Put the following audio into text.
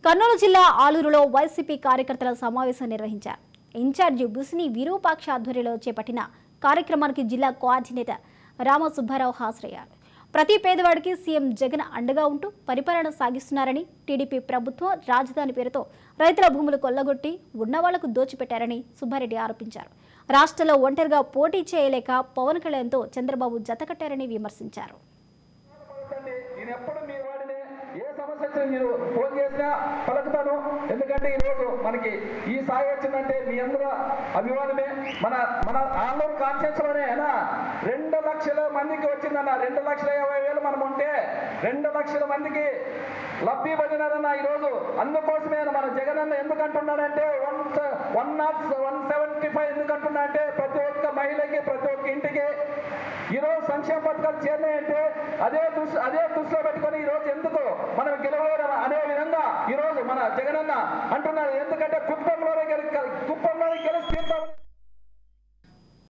కర్నూలు జిల్లా ఆలూరులో వైసీపీ కార్యకర్తల సమావేశం నిర్వహించారు ఇన్ఛార్జి బుసిని విరూపాక్ష ఆధ్వర్యంలో చేపట్టిన కార్యక్రమానికి జిల్లా కోఆర్డినేటర్ రామసుబ్బారావు హాజరయ్యారు ప్రతి పేదవాడికి సీఎం జగన్ అండగా ఉంటూ పరిపాలన సాగిస్తున్నారని టీడీపీ ప్రభుత్వం రాజధాని పేరుతో రైతుల భూములు కొల్లగొట్టి ఉన్నవాళ్లకు దోచిపెట్టారని సుబ్బారెడ్డి ఆరోపించారు రాష్ట్రంలో ఒంటరిగా పోటీ చేయలేక పవన్ కళ్యాణ్తో చంద్రబాబు జతకట్టారని విమర్శించారు పలకండి. నేను ఎప్పుడు మీ వాడిని ఏ సమస్య వచ్చినా మీరు ఫోన్ చేసినా పలుకుతాను ఎందుకంటే ఈరోజు మనకి ఈ స్థాయి వచ్చిందంటే మీ అందరూ అభిమానమే మన మన ఆంధ్రూరు కాన్షియన్స్ లోనే ఏనా రెండు లక్షల మందికి వచ్చిందన్న రెండు లక్షల యాభై వేలు మనం ఉంటే రెండు లక్షల మందికి లబ్ధి పొందినారన్న ఈరోజు అందుకోసమే మన జగన్ అన్న ఎందుకు అంటున్నాడంటే one one not one seventy five ఎందుకు అంటున్నాడంటే ప్రతి ఒక్క మహిళకి ప్రతి ఒక్క ఇంటికి ఈరోజు సంక్షేమ పథకాలు చేరినాయంటే అదే దృష్టి అదే దృష్టిలో పెట్టుకొని ఈ రోజు ఎందుకు మనం గెలవలేరు అనే విధంగా ఈ రోజు మన జగనన్న అంటున్నారు ఎందుకంటే కుప్పంలోనే గెలి కుప్పంలోనే గెలిచి